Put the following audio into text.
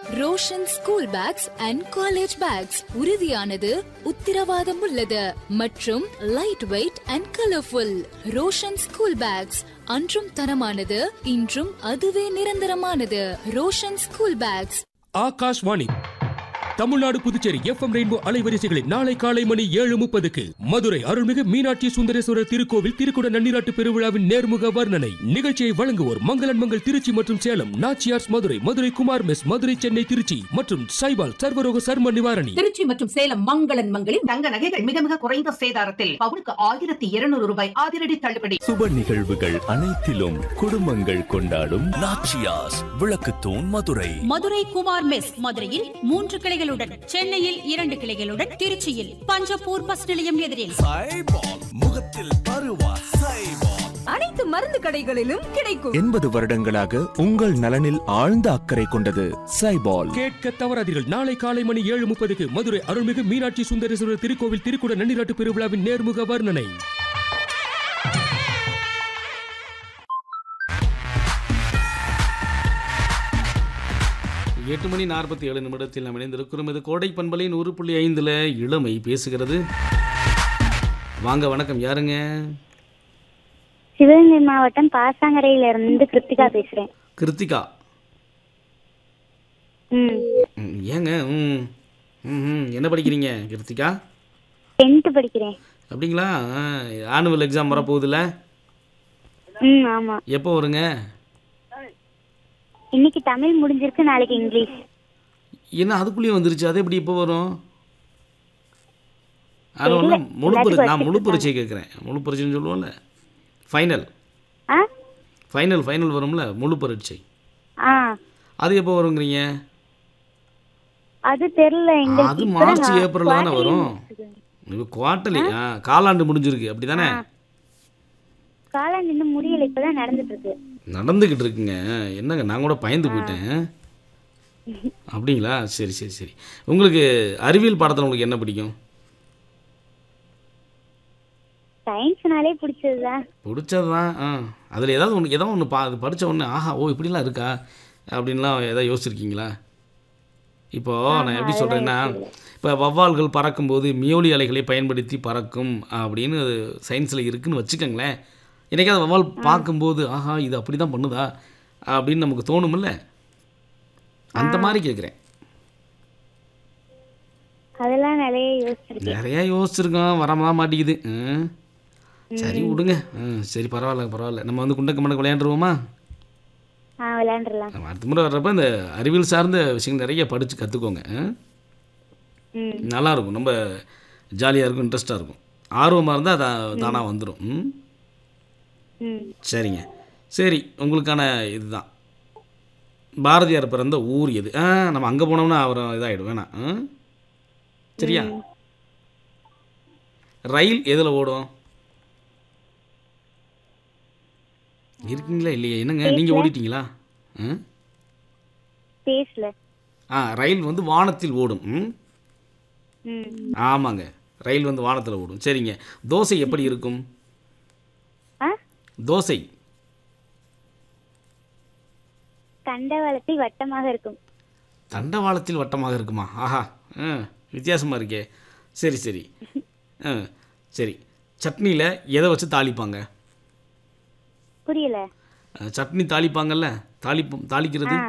Roshan school bags and college bags உறுதியானது உத்தரவாதம் உள்ளது மற்றும் light weight and colourful Roshan school bags அன்றும் தரமானது இன்றும் அதுவே நிரந்தரமானது Roshan school bags Akashvani Tamil Nadu Puducherry FM rainbow அலைவரிசைகளில் நாளை காலை மணி ஏழு முப்பதுக்கு மதுரை அருள்மிகு மீனாட்சி சுந்தரேஸ்வரர் திருக்கோவில் திருக்குட நன்னிராட்டு பெருவிழாவின் நேர்முக வர்ணனை நிகழ்ச்சியை வழங்குவோர் மங்களன் மங்கள் திருச்சி மற்றும் சேலம் நாச்சியார்ஸ் மதுரை மதுரை குமார் மெஸ் மதுரை சென்னை திருச்சி மற்றும் சைபால் சர்வரோக சர்ம நிவாரணி திருச்சி மற்றும் சேலம் மங்களன் மங்களில் தங்க நகைகள் மிக மிக குறைந்த சேதாரத்தில் பவுனுக்கு ஆயிரத்தி இருநூறு ரூபாய் அதிரடி தள்ளுபடி சுப நிகழ்வுகள் அனைத்திலும் குடும்பங்கள் கொண்டாடும் நாச்சியாஸ் விளக்குத்தூண் மதுரை மதுரை குமார் மெஸ் மதுரையில் மூன்று கிளைகளுடன் சென்னையில் இரண்டு கிளைகளுடன் திருச்சியில் பஞ்சப்பூர் பஸ் நிலையம் எதிரில் முகத்தில் பருவா அனைத்து மருந்து கடைகளிலும் கிடைக்கும் எண்பது வருடங்களாக உங்கள் நலனில் ஆழ்ந்த அக்கறை கொண்டது சைபால் கேட்க தவறாதீர்கள் நாளை காலை மணி ஏழு முப்பதுக்கு மதுரை அருள்மிகு மீனாட்சி சுந்தரேஸ்வரர் திருக்கோவில் திருக்குட நன்னிராட்டு பெருவிழாவின் நேர்முக வர்ணனை எட்டு மணி நாற்பத்தி ஏழு நிமிடத்தில் நாம் இணைந்திருக்கிறோம் இது கோடை பண்பலை நூறு புள்ளி ஐந்தில் இளமை பேசுகிறது வாங்க வணக்கம் யாருங்க சிவகங்கை மாவட்டம் பாசாங்கரையில இருந்து கிருத்திகா பேசுறேன் கிருத்திகா ம் ம், ஏங்க ம் ம், ம் என்ன படிக்கிறீங்க கிருத்திகா டென்த்து படிக்கிறேன் அப்படிங்களா ஆனுவல் எக்ஸாம் வரப்போகுதுல்ல ம் ஆமா எப்போ வருங்க இன்னைக்கு தமிழ் முடிஞ்சிருக்கு நாளைக்கு இங்கிலீஷ் என்ன அதுக்குள்ளேயே வந்துருச்சு அது எப்படி இப்போ வரும் அது ஒன்று தெரியல. முழு பரி எல்லாத்துக்கும் நான் முழு வச்சிருக்காங்க. பரீட்சை கேட்குறேன் முழு பரீட்சைன்னு சொல்லுவோம்ல ஃபைனல் ஆ ஃபைனல் ஃபைனல் வரும்ல முழு பரீட்சை ஆ அது எப்போ வருங்கிறீங்க அது தெரியல எங்க அது மார்ச் ஏப்ரல் தானே வரும் இப்போ குவார்ட்டர்லி ஆ காலாண்டு முடிஞ்சிருக்கு அப்படி தானே காலாண்டு இன்னும் முடியல இப்பதான் நடந்துட்டு இருக்கு நடந்துக்கிட்டு இருக்குங்க என்னங்க நான் கூட பயந்து போயிட்டேன் அப்படிங்களா சரி சரி சரி உங்களுக்கு அறிவியல் பாடத்தில் உங்களுக்கு என்ன பிடிக்கும் சயின்ஸ்னாலே பிடிச்சதுதான் பிடிச்சது தான் ஆ அதில் ஏதாவது ஒன்று ஏதோ ஒன்று பா அது படித்த உடனே ஆஹா ஓ இப்படிலாம் இருக்கா அப்படின்லாம் ஏதாவது யோசிச்சிருக்கீங்களா இப்போது நான் எப்படி சொல்கிறேன்னா இப்போ வவ்வால்கள் பறக்கும்போது மியோலி அலைகளை பயன்படுத்தி பறக்கும் அப்படின்னு சயின்ஸில் இருக்குன்னு வச்சுக்கோங்களேன் என்னைக்காவது வவ்வால் பார்க்கும்போது ஆஹா இது அப்படி தான் பண்ணுதா அப்படின்னு நமக்கு தோணுமில்ல அந்த மாதிரி கேட்குறேன் அதெல்லாம் நிறைய யோசிச்சிருக்கேன் நிறையா யோசிச்சிருக்கோம் வரமா மாட்டேங்குது ம். சரி விடுங்க ம் சரி பரவாயில்ல பரவாயில்ல நம்ம வந்து குண்டக்க மண்டக்க விளையாண்டுருவோமா ஆ விளையாண்டுலாம் நம்ம அடுத்த முறை வர்றப்ப இந்த அறிவியல் சார்ந்த விஷயங்கள் நிறைய படித்து கற்றுக்கோங்க ம் நல்லாயிருக்கும் ரொம்ப ஜாலியாக இருக்கும் இன்ட்ரெஸ்ட்டாக இருக்கும் ஆர்வமாக இருந்தால் அது தானாக வந்துடும் ம் ம் சரிங்க சரி உங்களுக்கான இதுதான் பாரதியார் பிறந்த ஊர் எது ஆ நம்ம அங்கே போனோம்னா அவர் இதாகிடும் வேணாம் ஆ? சரியா ரயில் எதில் ஓடும் இருக்கீங்களா இல்லையா என்னங்க நீங்கள் ஓடிட்டீங்களா ம் பேசல ஆ ரயில் வந்து வானத்தில் ஓடும் ம் ம் ஆமாங்க ரயில் வந்து வானத்தில் ஓடும் சரிங்க தோசை எப்படி இருக்கும் ஆ தோசை தண்டவாளத்தில் வட்டமாக இருக்கும் தண்டவாளத்தில் வட்டமாக இருக்குமா ஆஹா ஆ வித்தியாசமாக இருக்கே சரி சரி ஆ சரி சட்னியில் எதை வச்சு தாளிப்பாங்க புரியல அஹ், சட்னி தாளிப்பாங்கல்ல தாளிப்போம் தாளிக்கிறது